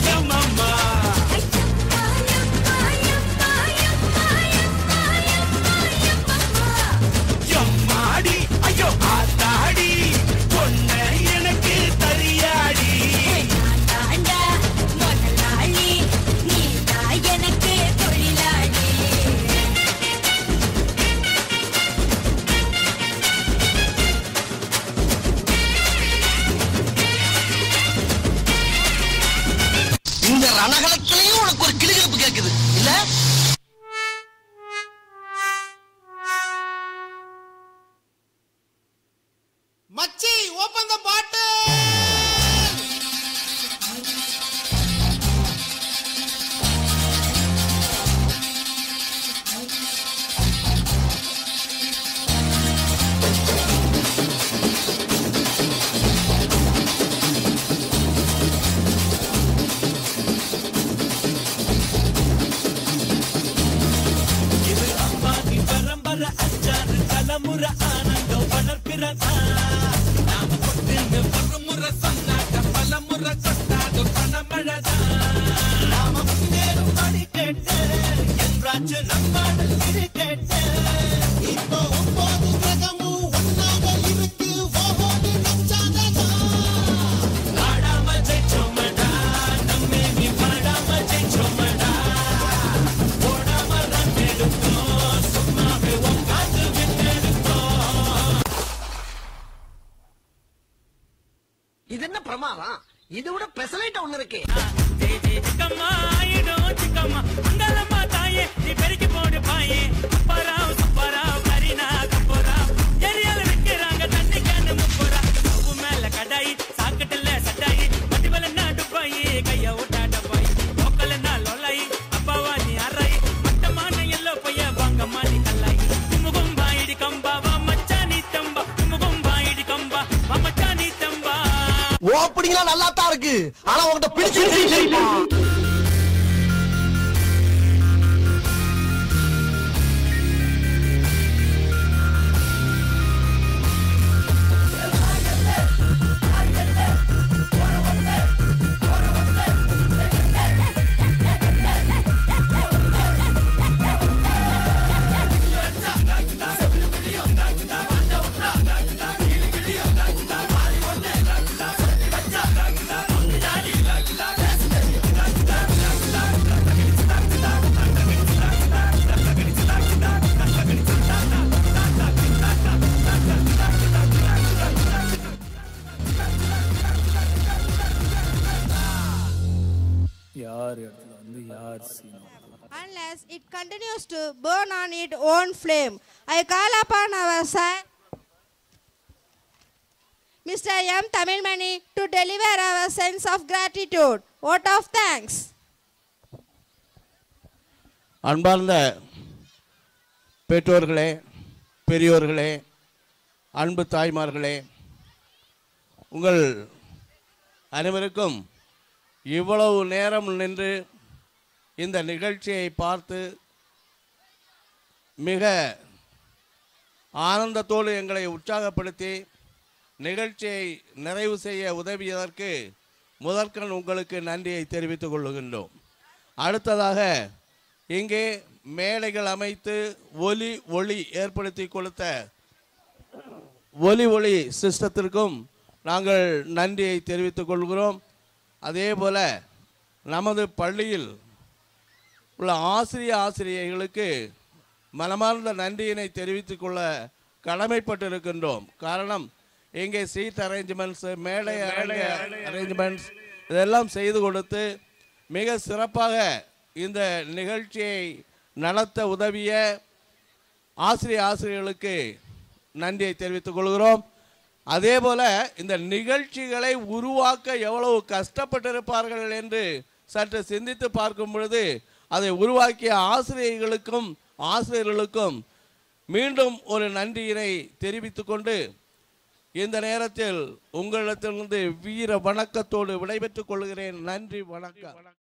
எம்மம்மா எம்மாடி ஐயோ ஆத்தாடி பொண்ண எனக்கு தரியாடி எனக்கு தொழிலாளி இந்த ரணகலத்திலையும் உனக்கு ஒரு கிளுகிழப்பு கேக்குது இல்ல மச்சி ஓபன் த பாட்டில் இது அம்மாதி பரம்பரை அச்சாறு தலைமுறை ஆனந்தம் வளர்ப்பிறதா நாம கொண்டு ஒரு முறை சொன்னாக்க பல முறை கொட்டாது பணமழதா நாம முன்னேறும் படி கேட்டு என்றாச்சு நம்மாடல் இது கேட்டு இப்போ ஒன்பது கிரகமும் ஒன்னாக இருக்கு ஓஹோன்னு நச்சாததா ஆடாம ஜெயிச்சோமடா நம்மே நீ பாடாம ஜெயிச்சோமடா போடாம ரன் எடுத்தோம் சும்மாவே உட்காந்து விட்டெடுத்தோம் இது என்ன பிரமாதம் இது விட பெசலைட்ட ஒண்ணு இருக்கு ஜெய் ஜெய் சிக்கம்மா ஆயிடும் சிக்கம்மா மங்களம்மா தாயே நீ பெருக்கி போடு பாயே அப்பராவ் சுப்பராவ் கரீனா கப்போராவ் ஏரியால விக்கிறாங்க தண்ணி கேன்னு முப்போரா உப்பு மேல கடாயி சாக்கட்டுல சட்டாயி மட்டிவல டுப்பாயி கைய ஓட்டா டப்பாயி லோக்கல் என்ன லொல்லாயி அப்பாவா நீ அறாயி மட்டமான எல்லோ பைய வாங்கம்மா நீ கல்லாயி துமுகம் பாயிடி கம்பா வா மச்சா நீ தம்பா துமுகம் பாயிடி கம்பா வா மச்சா நீ தம்பா ஓப்பனிங்லாம் நல்லா தான் இருக்கு ஆனா உன்கிட்ட பிடிச்சிருக்கு யார் இடத்துல வந்து யார் சீனம் unless it continues to burn on its own flame. I call upon our son, Mr. M. Tamilmani, to deliver our sense of gratitude. Vote of thanks. அன்பார்ந்த பெற்றோர்களே பெரியோர்களே அன்பு தாய்மார்களே உங்கள் அனைவருக்கும் இவ்வளவு நேரம் நின்று இந்த நிகழ்ச்சியை பார்த்து மிக ஆனந்தத்தோடு எங்களை உற்சாகப்படுத்தி நிகழ்ச்சியை நிறைவு செய்ய உதவியதற்கு முதற்கண் உங்களுக்கு நன்றியை தெரிவித்துக் கொள்ளுகின்றோம் அடுத்ததாக இங்கே மேடைகள் அமைத்து ஒலி ஒளி ஏற்படுத்தி கொடுத்த ஒலி ஒளி சிஸ்டத்திற்கும் நாங்கள் நன்றியை தெரிவித்துக் கொள்கிறோம் அதே போல நமது பள்ளியில் உள்ள ஆசிரிய ஆசிரியர்களுக்கு மனமார்ந்த நன்றியினை தெரிவித்துக் கொள்ள கடமைப்பட்டிருக்கின்றோம் காரணம் இங்கே சீட் அரேஞ்ச்மெண்ட்ஸ் மேடை அரேஞ்ச்மெண்ட்ஸ் இதெல்லாம் செய்து கொடுத்து மிக சிறப்பாக இந்த நிகழ்ச்சியை நடத்த உதவிய ஆசிரிய ஆசிரியர்களுக்கு நன்றியை தெரிவித்துக் கொள்கிறோம் அதே போல இந்த நிகழ்ச்சிகளை உருவாக்க எவ்வளவு கஷ்டப்பட்டிருப்பார்கள் என்று சற்று சிந்தித்து பார்க்கும் பொழுது அதை உருவாக்கிய ஆசிரியர்களுக்கும் ஆசிரியர்களுக்கும் மீண்டும் ஒரு நன்றியினை தெரிவித்துக் கொண்டு இந்த நேரத்தில் உங்களிடத்திலிருந்து வீர வணக்கத்தோடு விடைபெற்றுக் கொள்கிறேன் நன்றி வணக்கம்